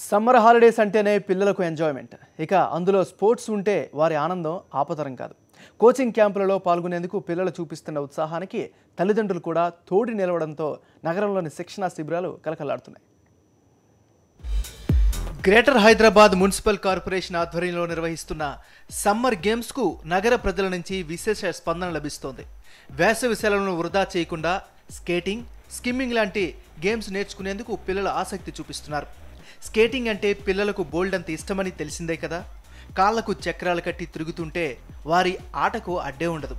summer holidays అంటేనే పిల్లలకు enjoyment ఇక అందులో స్పోర్ట్స్ ఉంటే వారి ఆనందం ఆపతరం కాదు కోచింగ్ క్యాంపులలో పాల్గొనేందుకు పిల్లలు చూపిస్తున్న ఉత్సాహానికి తల్లిదండ్రులు కూడా తోడి నిలవడంతో నగరంలోని శిక్షణా శిబిరాలు కలకలాడుతున్నాయి గ్రేటర్ హైదరాబాద్ మున్సిపల్ కార్పొరేషన్ ఆధ్వర్యంలో నిర్వహిస్తున్న సమ్మర్ గేమ్స్కు నగర ప్రజల నుంచి విశేష స్పందన లభిస్తోంది వేసవి సెలవులను వృధా చేయకుండా స్కేటింగ్ స్కిమ్మింగ్ లాంటి గేమ్స్ నేర్చుకునేందుకు పిల్లలు ఆసక్తి చూపిస్తున్నారు స్కేటింగ్ అంటే పిల్లలకు బోల్డ్ అంత ఇష్టమని తెలిసిందే కదా కాళ్లకు చక్రాలు కట్టి తిరుగుతుంటే వారి ఆటకు అడ్డే ఉండదు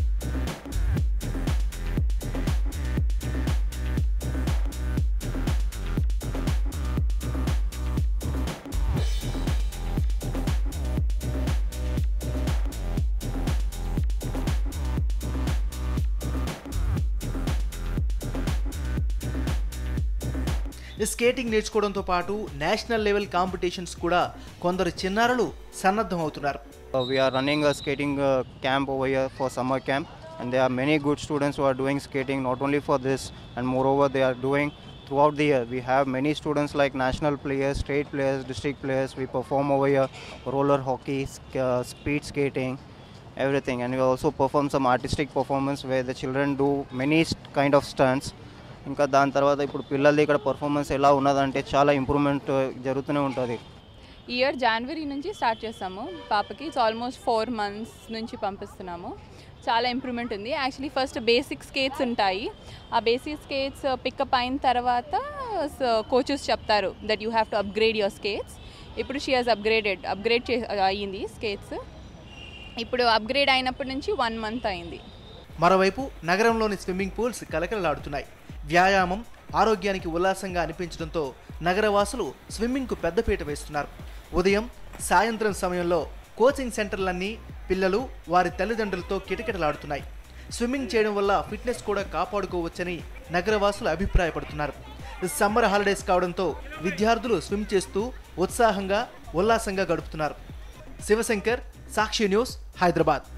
స్కేటింగ్ నేర్చుకోవడంతో పాటు నేషనల్ లెవెల్ కాంపిటీషన్స్ కూడా కొందరు చిన్నారులు సన్నద్ధం అవుతున్నారు Uh, we are running a skating uh, camp over here for summer camp and there are many good students who are doing skating not only for this and moreover they are doing throughout the year we have many students like national players state players district players we perform over here roller hockey sk- uh, speed skating everything and we also perform some artistic performance where the children do many st- kind of stunts ఇంకా దాని తర్వాత ఇప్పుడు పిల్లలది ఇక్కడ performance ఎలా ఉన్నదంటే చాలా improvement జరుగుతూనే ఉంటుంది ఈ ఇయర్ జనవరి నుంచి స్టార్ట్ చేస్తాము పాపకి ఇట్స్ ఆల్మోస్ట్ ఫోర్ మంత్స్ నుంచి పంపిస్తున్నాము చాలా ఇంప్రూవ్మెంట్ ఉంది యాక్చువల్లీ ఫస్ట్ బేసిక్ స్కేట్స్ ఉంటాయి ఆ బేసిక్ స్కేట్స్ పికప్ అయిన తర్వాత కోచెస్ చెప్తారు that you have to upgrade your skates ఇప్పుడు షీ హాజ్ అప్గ్రేడెడ్ అప్గ్రేడ్ చే అయ్యింది స్కేట్స్ ఇప్పుడు అప్గ్రేడ్ అయినప్పటి నుంచి వన్ మంత్ అయింది మరోవైపు నగరంలోని స్విమ్మింగ్ పూల్స్ కలకలలాడుతున్నాయి వ్యాయామం ఆరోగ్యానికి ఉల్లాసంగా అనిపించడంతో నగరవాసులు స్విమ్మింగ్కు పెద్దపీట వేస్తున్నారు ఉదయం సాయంత్రం సమయంలో కోచింగ్ సెంటర్లన్నీ పిల్లలు వారి తల్లిదండ్రులతో కిటకిటలాడుతున్నాయి స్విమ్మింగ్ చేయడం వల్ల ఫిట్నెస్ కూడా కాపాడుకోవచ్చని నగరవాసులు అభిప్రాయపడుతున్నారు సమ్మర్ హాలిడేస్ కావడంతో విద్యార్థులు స్విమ్ చేస్తూ ఉత్సాహంగా ఉల్లాసంగా గడుపుతున్నారు శివశంకర్ సాక్షి న్యూస్ హైదరాబాద్